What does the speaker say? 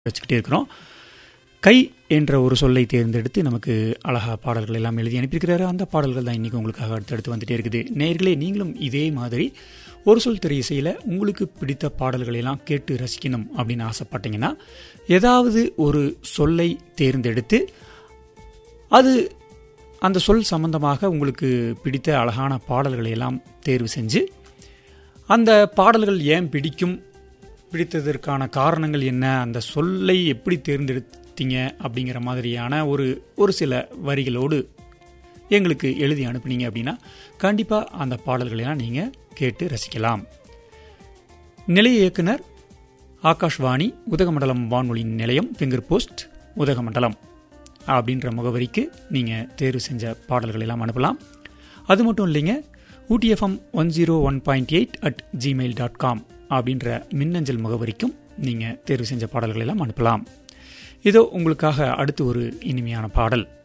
வச்சுக்கிட்டே இருக்கிறோம் கை என்ற ஒரு சொல்லை தேர்ந்தெடுத்து நமக்கு அழகா பாடல்கள் எல்லாம் எழுதி அனுப்பியிருக்கிறாரு அந்த பாடல்கள் தான் இன்றைக்கி உங்களுக்காக அடுத்தடுத்து வந்துட்டே இருக்குது நேர்களே நீங்களும் இதே மாதிரி ஒரு சொல் திரை இசையில் உங்களுக்கு பிடித்த பாடல்களை எல்லாம் கேட்டு ரசிக்கணும் அப்படின்னு ஆசைப்பட்டீங்கன்னா ஏதாவது ஒரு சொல்லை தேர்ந்தெடுத்து அது அந்த சொல் சம்பந்தமாக உங்களுக்கு பிடித்த அழகான பாடல்களை எல்லாம் தேர்வு செஞ்சு அந்த பாடல்கள் ஏன் பிடிக்கும் பிடித்ததற்கான காரணங்கள் என்ன அந்த சொல்லை எப்படி தேர்ந்தெடுத்தீங்க அப்படிங்கிற மாதிரியான ஒரு ஒரு சில வரிகளோடு எங்களுக்கு எழுதி அனுப்புனீங்க அப்படின்னா கண்டிப்பாக அந்த பாடல்களெல்லாம் நீங்கள் கேட்டு ரசிக்கலாம் நிலைய இயக்குனர் ஆகாஷ்வாணி உதகமண்டலம் வானொலி நிலையம் ஃபிங்கர் போஸ்ட் உதகமண்டலம் அப்படின்ற முகவரிக்கு நீங்கள் தேர்வு செஞ்ச பாடல்கள் எல்லாம் அனுப்பலாம் அது மட்டும் இல்லைங்க Ooty FM one zero one point eight at Gmail dot com அப்படின்ற மின்னஞ்சல் முகவரிக்கும் நீங்கள் தேர்வு செஞ்ச பாடல்கள் எல்லாம் அனுப்பலாம் இதோ உங்களுக்காக அடுத்து ஒரு இனிமையான பாடல்